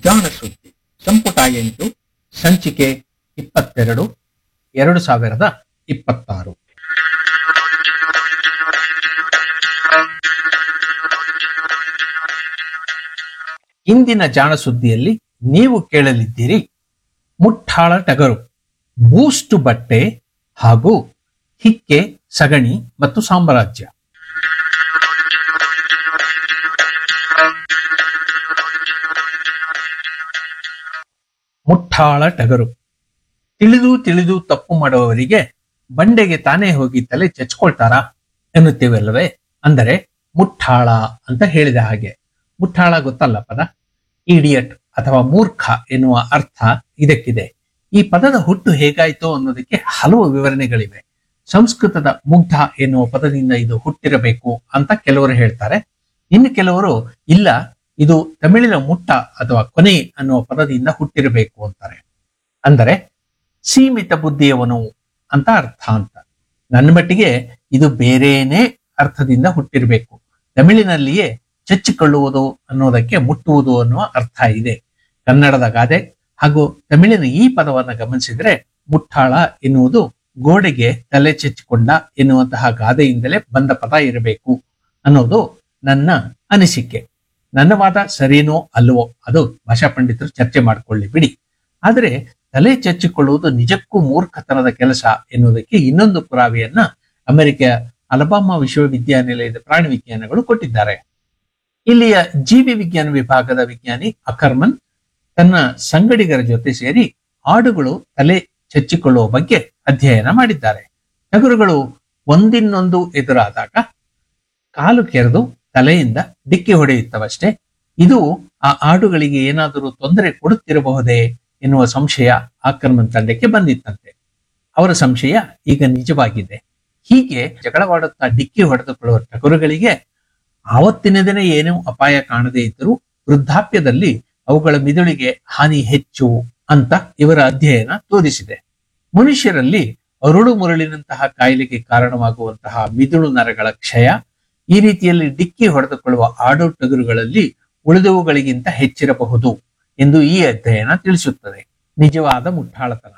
ಜಾಣ ಸುದ್ದಿ ಸಂಪುಟ ಎಂಟು ಸಂಚಿಕೆ ಇಪ್ಪತ್ತೆರಡು ಎರಡು ಸಾವಿರದ ಇಪ್ಪತ್ತಾರು ಇಂದಿನ ಜಾಣ ಸುದ್ದಿಯಲ್ಲಿ ನೀವು ಕೇಳಲಿದ್ದೀರಿ ಮುಟ್ಟಾಳ ಟಗರು ಬೂಸ್ಟ್ ಬಟ್ಟೆ ಹಾಗೂ ಹಿಕ್ಕೆ ಸಗಣಿ ಮತ್ತು ಸಾಮ್ರಾಜ್ಯ ಮುಟ್ಟಾಳ ಟಗರು ತಿಳಿದು ತಿಳಿದು ತಪ್ಪು ಮಾಡುವವರಿಗೆ ಬಂಡೆಗೆ ತಾನೇ ಹೋಗಿ ತಲೆ ಚಚ್ಕೊಳ್ತಾರಾ ಎನ್ನುತ್ತೇವಲ್ಲವೇ ಅಂದರೆ ಮುಟ್ಟಾಳ ಅಂತ ಹೇಳಿದ ಹಾಗೆ ಮುಟ್ಟಾಳ ಗೊತ್ತಲ್ಲ ಪದ ಇಡಿಯಟ್ ಅಥವಾ ಮೂರ್ಖ ಎನ್ನುವ ಅರ್ಥ ಇದಕ್ಕಿದೆ ಈ ಪದದ ಹುಟ್ಟು ಹೇಗಾಯಿತು ಅನ್ನೋದಕ್ಕೆ ಹಲವು ವಿವರಣೆಗಳಿವೆ ಸಂಸ್ಕೃತದ ಮುಗ್ಧ ಎನ್ನುವ ಪದದಿಂದ ಇದು ಹುಟ್ಟಿರಬೇಕು ಅಂತ ಕೆಲವರು ಹೇಳ್ತಾರೆ ಇನ್ನು ಕೆಲವರು ಇಲ್ಲ ಇದು ತಮಿಳಿನ ಮುಟ್ಟ ಅಥವಾ ಕೊನೆ ಅನ್ನುವ ಪದದಿಂದ ಹುಟ್ಟಿರಬೇಕು ಅಂತಾರೆ ಅಂದರೆ ಸೀಮಿತ ಬುದ್ಧಿಯವನು ಅಂತ ಅರ್ಥ ಅಂತ ನನ್ನ ಮಟ್ಟಿಗೆ ಇದು ಬೇರೇನೇ ಅರ್ಥದಿಂದ ಹುಟ್ಟಿರಬೇಕು ತಮಿಳಿನಲ್ಲಿಯೇ ಚಚ್ಚಿಕೊಳ್ಳುವುದು ಅನ್ನೋದಕ್ಕೆ ಮುಟ್ಟುವುದು ಅನ್ನುವ ಅರ್ಥ ಇದೆ ಕನ್ನಡದ ಗಾದೆ ಹಾಗೂ ತಮಿಳಿನ ಈ ಪದವನ್ನು ಗಮನಿಸಿದ್ರೆ ಮುಟ್ಟಾಳ ಎನ್ನುವುದು ಗೋಡೆಗೆ ತಲೆ ಚೆಚ್ಚಿಕೊಂಡ ಎನ್ನುವಂತಹ ಗಾದೆಯಿಂದಲೇ ಬಂದ ಪದ ಇರಬೇಕು ಅನ್ನೋದು ನನ್ನ ಅನಿಸಿಕೆ ನನ್ನ ವಾದ ಸರಿನೋ ಅಲ್ವೋ ಅದು ಭಾಷಾ ಪಂಡಿತರು ಚರ್ಚೆ ಮಾಡಿಕೊಳ್ಳಿ ಬಿಡಿ ಆದರೆ ತಲೆ ಚಚ್ಚಿಕೊಳ್ಳುವುದು ನಿಜಕ್ಕೂ ಮೂರ್ಖತನದ ಕೆಲಸ ಎನ್ನುವುದಕ್ಕೆ ಇನ್ನೊಂದು ಪುರಾವೆಯನ್ನ ಅಮೆರಿಕ ಅಲಬಾಮಾ ವಿಶ್ವವಿದ್ಯಾನಿಲಯದ ಪ್ರಾಣಿ ವಿಜ್ಞಾನಗಳು ಕೊಟ್ಟಿದ್ದಾರೆ ಇಲ್ಲಿಯ ಜೀವಿ ವಿಜ್ಞಾನ ವಿಭಾಗದ ವಿಜ್ಞಾನಿ ಅಕರ್ಮನ್ ತನ್ನ ಸಂಗಡಿಗರ ಜೊತೆ ಸೇರಿ ಆಡುಗಳು ತಲೆ ಚಚ್ಚಿಕೊಳ್ಳುವ ಬಗ್ಗೆ ಅಧ್ಯಯನ ಮಾಡಿದ್ದಾರೆ ಟಗರುಗಳು ಒಂದಿನ್ನೊಂದು ಎದುರಾದಾಗ ಕಾಲು ಕೆರೆದು ತಲೆಯಿಂದ ಡಿಕ್ಕಿ ಹೊಡೆಯುತ್ತವಷ್ಟೇ ಇದು ಆ ಆಡುಗಳಿಗೆ ಏನಾದರೂ ತೊಂದರೆ ಕೊಡುತ್ತಿರಬಹುದೇ ಎನ್ನುವ ಸಂಶಯ ಆಕ್ರಮಣ ತಂಡಕ್ಕೆ ಬಂದಿತ್ತಂತೆ ಅವರ ಸಂಶಯ ಈಗ ನಿಜವಾಗಿದೆ ಹೀಗೆ ಜಗಳವಾಡುತ್ತಾ ಡಿಕ್ಕಿ ಹೊಡೆದುಕೊಳ್ಳುವ ಟಗರುಗಳಿಗೆ ಆವತ್ತಿನ ದಿನ ಏನೂ ಅಪಾಯ ಕಾಣದೇ ಇದ್ದರೂ ವೃದ್ಧಾಪ್ಯದಲ್ಲಿ ಅವುಗಳ ಮಿದುಳಿಗೆ ಹಾನಿ ಹೆಚ್ಚು ಅಂತ ಇವರ ಅಧ್ಯಯನ ತೋರಿಸಿದೆ ಮನುಷ್ಯರಲ್ಲಿ ಅರುಳು ಮುರುಳಿನಂತಹ ಕಾಯಿಲೆಗೆ ಕಾರಣವಾಗುವಂತಹ ಮಿದುಳು ನರಗಳ ಕ್ಷಯ ಈ ರೀತಿಯಲ್ಲಿ ಡಿಕ್ಕಿ ಹೊಡೆದುಕೊಳ್ಳುವ ಆಡು ಟಗರುಗಳಲ್ಲಿ ಉಳಿದವುಗಳಿಗಿಂತ ಹೆಚ್ಚಿರಬಹುದು ಎಂದು ಈ ಅಧ್ಯಯನ ತಿಳಿಸುತ್ತದೆ ನಿಜವಾದ ಮುಟ್ಟಾಳತನ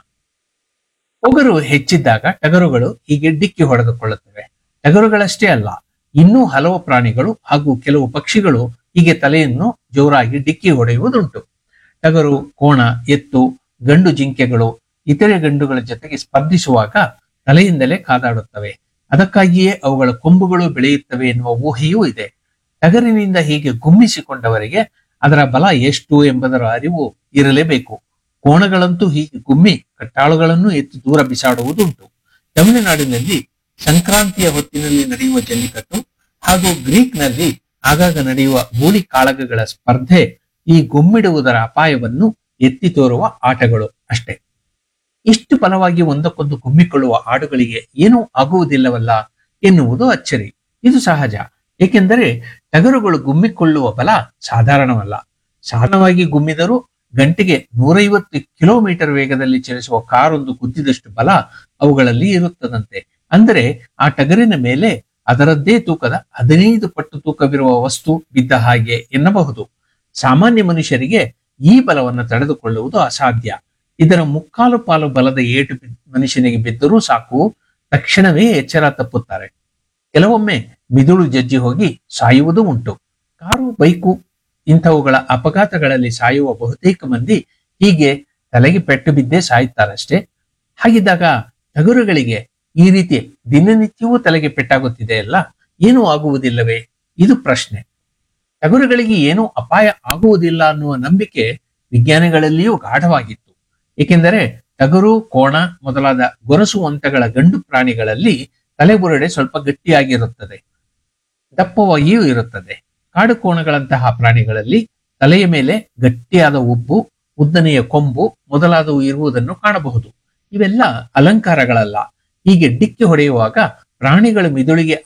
ಒಗರು ಹೆಚ್ಚಿದ್ದಾಗ ಟಗರುಗಳು ಹೀಗೆ ಡಿಕ್ಕಿ ಹೊಡೆದುಕೊಳ್ಳುತ್ತವೆ ಟಗರುಗಳಷ್ಟೇ ಅಲ್ಲ ಇನ್ನೂ ಹಲವು ಪ್ರಾಣಿಗಳು ಹಾಗೂ ಕೆಲವು ಪಕ್ಷಿಗಳು ಹೀಗೆ ತಲೆಯನ್ನು ಜೋರಾಗಿ ಡಿಕ್ಕಿ ಹೊಡೆಯುವುದುಂಟು ಟಗರು ಕೋಣ ಎತ್ತು ಗಂಡು ಜಿಂಕೆಗಳು ಇತರೆ ಗಂಡುಗಳ ಜೊತೆಗೆ ಸ್ಪರ್ಧಿಸುವಾಗ ತಲೆಯಿಂದಲೇ ಕಾದಾಡುತ್ತವೆ ಅದಕ್ಕಾಗಿಯೇ ಅವುಗಳ ಕೊಂಬುಗಳು ಬೆಳೆಯುತ್ತವೆ ಎನ್ನುವ ಊಹೆಯೂ ಇದೆ ಟಗರಿನಿಂದ ಹೀಗೆ ಗುಮ್ಮಿಸಿಕೊಂಡವರಿಗೆ ಅದರ ಬಲ ಎಷ್ಟು ಎಂಬುದರ ಅರಿವು ಇರಲೇಬೇಕು ಕೋಣಗಳಂತೂ ಹೀಗೆ ಗುಮ್ಮಿ ಕಟ್ಟಾಳುಗಳನ್ನು ಎತ್ತು ದೂರ ಬಿಸಾಡುವುದುಂಟು ತಮಿಳುನಾಡಿನಲ್ಲಿ ಸಂಕ್ರಾಂತಿಯ ಹೊತ್ತಿನಲ್ಲಿ ನಡೆಯುವ ಜಲ್ಲಿಕಟ್ಟು ಹಾಗೂ ಗ್ರೀಕ್ನಲ್ಲಿ ಆಗಾಗ ನಡೆಯುವ ಗೂಳಿ ಕಾಳಗಗಳ ಸ್ಪರ್ಧೆ ಈ ಗುಮ್ಮಿಡುವುದರ ಅಪಾಯವನ್ನು ಎತ್ತಿ ತೋರುವ ಆಟಗಳು ಅಷ್ಟೇ ಇಷ್ಟು ಬಲವಾಗಿ ಒಂದಕ್ಕೊಂದು ಗುಮ್ಮಿಕೊಳ್ಳುವ ಆಡುಗಳಿಗೆ ಏನೂ ಆಗುವುದಿಲ್ಲವಲ್ಲ ಎನ್ನುವುದು ಅಚ್ಚರಿ ಇದು ಸಹಜ ಏಕೆಂದರೆ ಟಗರುಗಳು ಗುಮ್ಮಿಕೊಳ್ಳುವ ಬಲ ಸಾಧಾರಣವಲ್ಲ ಸಾಧಾರಣವಾಗಿ ಗುಮ್ಮಿದರೂ ಗಂಟೆಗೆ ನೂರೈವತ್ತು ಕಿಲೋಮೀಟರ್ ವೇಗದಲ್ಲಿ ಚಲಿಸುವ ಕಾರೊಂದು ಗುದ್ದಿದಷ್ಟು ಬಲ ಅವುಗಳಲ್ಲಿ ಇರುತ್ತದಂತೆ ಅಂದರೆ ಆ ಟಗರಿನ ಮೇಲೆ ಅದರದ್ದೇ ತೂಕದ ಹದಿನೈದು ಪಟ್ಟು ತೂಕವಿರುವ ವಸ್ತು ಬಿದ್ದ ಹಾಗೆ ಎನ್ನಬಹುದು ಸಾಮಾನ್ಯ ಮನುಷ್ಯರಿಗೆ ಈ ಬಲವನ್ನು ತಡೆದುಕೊಳ್ಳುವುದು ಅಸಾಧ್ಯ ಇದರ ಮುಕ್ಕಾಲು ಪಾಲು ಬಲದ ಏಟು ಬಿ- ಮನುಷ್ಯನಿಗೆ ಬಿದ್ದರೂ ಸಾಕು ತಕ್ಷಣವೇ ಎಚ್ಚರ ತಪ್ಪುತ್ತಾರೆ ಕೆಲವೊಮ್ಮೆ ಮಿದುಳು ಜಜ್ಜಿ ಹೋಗಿ ಸಾಯುವುದೂ ಉಂಟು ಕಾರು ಬೈಕು ಇಂಥವುಗಳ ಅಪಘಾತಗಳಲ್ಲಿ ಸಾಯುವ ಬಹುತೇಕ ಮಂದಿ ಹೀಗೆ ತಲೆಗೆ ಪೆಟ್ಟು ಬಿದ್ದೇ ಸಾಯುತ್ತಾರಷ್ಟೇ ಹಾಗಿದ್ದಾಗ ಟಗರುಗಳಿಗೆ ಈ ರೀತಿ ದಿನನಿತ್ಯವೂ ತಲೆಗೆ ಪೆಟ್ಟಾಗುತ್ತಿದೆ ಅಲ್ಲ ಏನೂ ಆಗುವುದಿಲ್ಲವೇ ಇದು ಪ್ರಶ್ನೆ ಟಗರುಗಳಿಗೆ ಏನೂ ಅಪಾಯ ಆಗುವುದಿಲ್ಲ ಅನ್ನುವ ನಂಬಿಕೆ ವಿಜ್ಞಾನಿಗಳಲ್ಲಿಯೂ ಗಾಢವಾಗಿತ್ತು ಏಕೆಂದರೆ ಟಗರು ಕೋಣ ಮೊದಲಾದ ಗೊರಸು ಅಂಟಗಳ ಗಂಡು ಪ್ರಾಣಿಗಳಲ್ಲಿ ತಲೆಬುರುಡೆ ಸ್ವಲ್ಪ ಗಟ್ಟಿಯಾಗಿರುತ್ತದೆ ದಪ್ಪವಾಗಿಯೂ ಇರುತ್ತದೆ ಕಾಡು ಕೋಣಗಳಂತಹ ಪ್ರಾಣಿಗಳಲ್ಲಿ ತಲೆಯ ಮೇಲೆ ಗಟ್ಟಿಯಾದ ಉಬ್ಬು ಉದ್ದನೆಯ ಕೊಂಬು ಮೊದಲಾದವು ಇರುವುದನ್ನು ಕಾಣಬಹುದು ಇವೆಲ್ಲ ಅಲಂಕಾರಗಳಲ್ಲ ಹೀಗೆ ಡಿಕ್ಕಿ ಹೊಡೆಯುವಾಗ ಪ್ರಾಣಿಗಳ ಮಿದುಳಿಗೆ